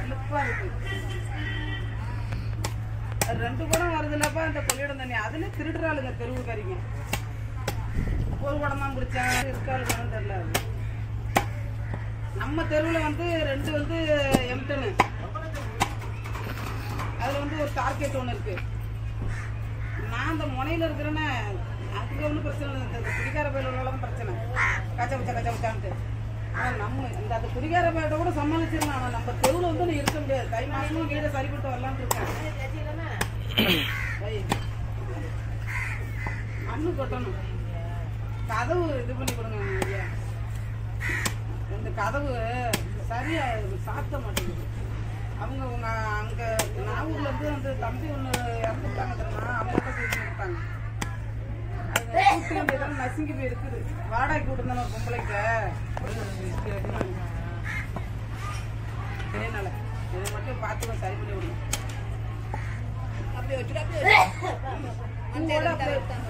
அழுப்பா இருக்கு அது ரெண்டு குடம் வருதுல்லப்பா இந்த கொள்ளிடம் தண்ணி அதுல திருடுறாளுங்க தெருவுக்காரிங்க ஒரு குடம் தான் குடிச்சாங்க இருக்காளுங்கன்னு தெரியல அது. நம்ம தெருவில் வந்து ரெண்டு வந்து எம்டனு அதில் வந்து ஒரு டார்கெட் ஒன்று இருக்கு நான் அந்த முனையில் இருக்கிறேன்னா அதுக்கு ஒன்றும் பிரச்சனை இல்லை இந்த குடிக்கார பயிலோட பிரச்சனை கச்ச பச்சா கச்ச பச்சான்ட்டு ஆனால் நம்ம இந்த அந்த குடிக்கார பயிலோட கூட சமாளிச்சிடலாம் ஆனால் நம்ம தெருவில் வந்து நீ இருக்க முடியாது தை மாசமும் வீடை சரிப்பட்டு வரலாம்னு இருக்கேன் வை. மண்ணு கொட்டணும் கதவு இது பண்ணி கொடுங்க ஐயா இந்த கதவு சரியா சாத்த மாட்டேங்குது அவங்க உங்க அங்க நாகூர்ல இருந்து அந்த தம்பி ஒண்ணு இறந்துட்டாங்க தெரியுமா அவங்க தான் செஞ்சு கொடுத்தாங்க அது கூட்டு வேண்டியதான நசுங்கி போய் இருக்குது வாடகை கூட்டிருந்தான ஒரு பொம்பளைக்கு அதனால இதை மட்டும் பார்த்து சரி பண்ணி விடுங்க அப்படியே வச்சுட்டு அப்படியே வச்சு. பூவோட அப்படியே